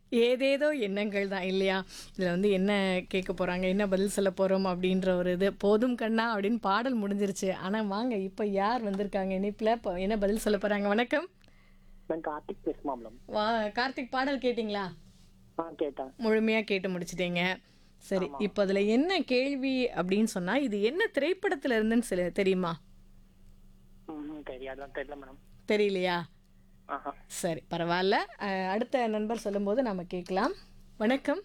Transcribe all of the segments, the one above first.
ஏதேதோ எண்ணங்கள் தான் இல்லையா இதில் வந்து என்ன கேட்க போகிறாங்க என்ன பதில் சொல்ல போகிறோம் அப்படின்ற ஒரு இது போதும் கண்ணா அப்படின்னு பாடல் முடிஞ்சிருச்சு ஆனால் வாங்க இப்போ யார் வந்திருக்காங்க இனிப்பில் இப்போ என்ன பதில் சொல்ல போகிறாங்க வணக்கம் நான் கார்த்திக் பேசுமாம்லம் வா கார்த்திக் பாடல் கேட்டிங்களா ஆ கேட்டேன் முழுமையாக கேட்டு முடிச்சிட்டீங்க சரி இப்போ அதில் என்ன கேள்வி அப்படின்னு சொன்னால் இது என்ன திரைப்படத்தில் இருந்துன்னு சில தெரியுமா ம் தெரியாதான் தெரியல மேடம் தெரியலையா ஆஹா சரி பரவாயில்ல அஹ், அடுத்த நண்பர் சொல்லும்போது நம்ம கேட்கலாம் வணக்கம்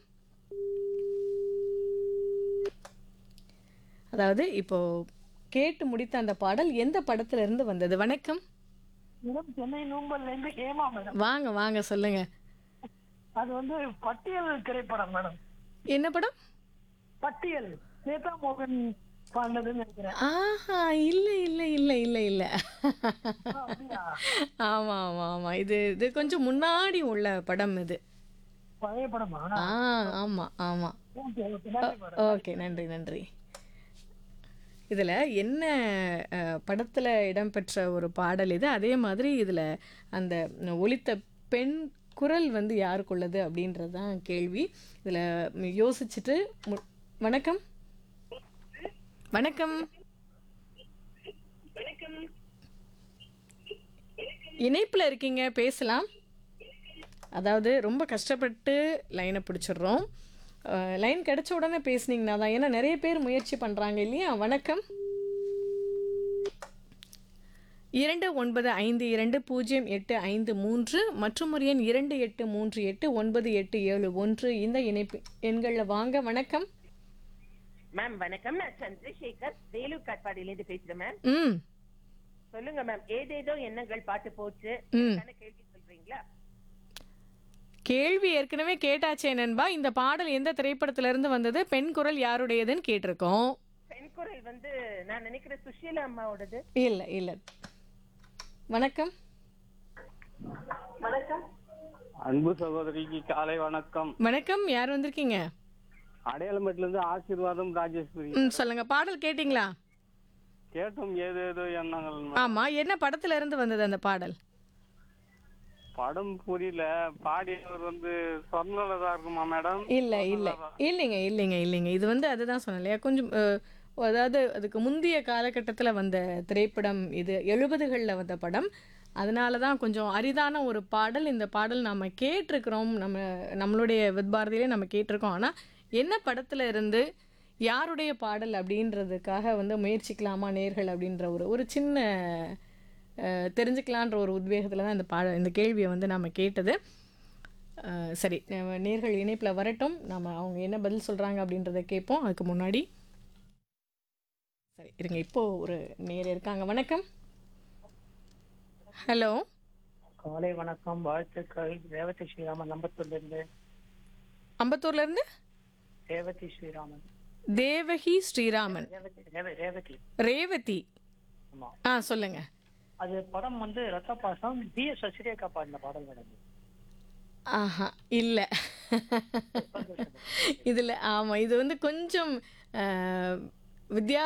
அதாவது இப்போ கேட்டு முடித்த அந்த பாடல் எந்த படத்துல இருந்து வந்தது வணக்கம் மேடம் சென்னை நூம்பல்ல இருந்து ஹேமா மேடம் வாங்க வாங்க சொல்லுங்க அது வந்து பட்டியல் திரைப்படம் மேடம் என்ன படம் பட்டியல் நேதா மோகன் பாடினதுன்னு நினைக்கிறேன் ஆஹா இல்ல இல்ல இல்ல இல்ல இல்ல ஆ, அப்படியா? ஆமா ஆமா ஆமா இது இது கொஞ்சம் முன்னாடி உள்ள படம் இது பழைய படமா ஆ ஆமா ஆமா ஓகே ஓகே நன்றி மேடம் ஓகே நன்றி நன்றி இதில் என்ன அஹ், படத்துல இடம்பெற்ற ஒரு பாடல் இது அதே மாதிரி இதில் அந்த ஒலித்த பெண் குரல் வந்து யாருக்குள்ளது அப்படின்றது தான் கேள்வி இதில் யோசிச்சுட்டு மு- வணக்கம் வணக்கம் இணைப்பில் இருக்கீங்க பேசலாம் அதாவது ரொம்ப கஷ்டப்பட்டு லைனை பிடிச்சிடுறோம் லைன் கிடைச்ச உடனே பேசுனீங்கன்னா தான் ஏன்னா நிறைய பேர் முயற்சி பண்ணுறாங்க இல்லையா வணக்கம் இரண்டு ஒன்பது ஐந்து இரண்டு பூஜ்ஜியம் எட்டு ஐந்து மூன்று மற்றும் ஒரு எண் இரண்டு எட்டு மூன்று எட்டு ஒன்பது எட்டு ஏழு ஒன்று இந்த இணைப்பு எண்களில் வாங்க வணக்கம் மேம் வணக்கம் நான் சந்திரசேகர் வேலூர் காட்பாடியிலேருந்து பேசுறேன் மேம் ம் சொல்லுங்க மேம் ஏதேதோ எண்ணங்கள் பாட்டு போச்சு ம் தானே கேள்வி சொல்றீங்களா கேள்வி ஏற்கனவே கேட்டாச்சே நண்பா இந்த பாடல் எந்த திரைப்படத்துல இருந்து வந்தது பெண் குரல் யாருடையதுன்னு கேட்டிருக்கோம் பெண் குரல் வந்து நான் நினைக்கிறேன் சுஷீலா அம்மாவோடது இல்லை இல்லை வணக்கம் அன்பு சகோதரிக்கு காலை வணக்கம் வணக்கம் யார் வந்திருக்கீங்க அடையாளமேட்டுல இருந்து ஆசீர்வாதம் ராஜேஸ்வரி ம் சொல்லுங்க பாடல் கேட்டிங்களா கேட்டோம் ஏதேதோ எண்ணங்கள் ஆமா என்ன படத்துல இருந்து வந்தது அந்த பாடல் படம் புரியல பாடியவர் வந்து சொர்ணலதா இருக்குமா மேடம் இல்ல இல்ல இல்லைங்க இல்லைங்க இல்லைங்க இது வந்து அதுதான் சொன்னேன் இல்லையா கொஞ்சம் அஹ், அதாவது அதுக்கு முந்தைய காலகட்டத்தில் வந்த திரைப்படம் இது எழுபதுகளில் வந்த படம் அதனால தான் கொஞ்சம் அரிதான ஒரு பாடல் இந்த பாடல் நம்ம கேட்டிருக்கிறோம் நம்ம நம்மளுடைய வித்பாரதியிலே நம்ம கேட்டிருக்கோம் ஆனால் என்ன படத்தில் இருந்து யாருடைய பாடல் அப்படின்றதுக்காக வந்து முயற்சிக்கலாமா நேர்கள் அப்படின்ற ஒரு ஒரு சின்ன அஹ், தெரிஞ்சுக்கலான்ற ஒரு உத்வேகத்தில் தான் இந்த பாட இந்த கேள்வியை வந்து நம்ம கேட்டது அஹ், சரி நம்ம நேர்கள் இணைப்பில் வரட்டும் நம்ம அவங்க என்ன பதில் சொல்கிறாங்க அப்படின்றத கேட்போம் அதுக்கு முன்னாடி சரி இருங்க இப்போ ஒரு நேர் இருக்காங்க வணக்கம் ஹலோ காலை வணக்கம் வாழ்த்துக்கள் ரேவதி ஸ்ரீராமன் நம்பத்தூர்ல இருந்து அம்பத்தூர்ல இருந்து ரேவதி ஸ்ரீராமன் தேவகி ஸ்ரீராமன் ரேவதி ரேவ- ரேவதி ரேவதி ஆமா ஆ சொல்லுங்க அது படம் வந்து ரத்த பாசம் பி எஸ் சசிரேகா பாடின பாடல் மேடம் ஆஹா இல்லை இதில் ஆமாம் இது வந்து கொஞ்சம் அஹ், வித்யா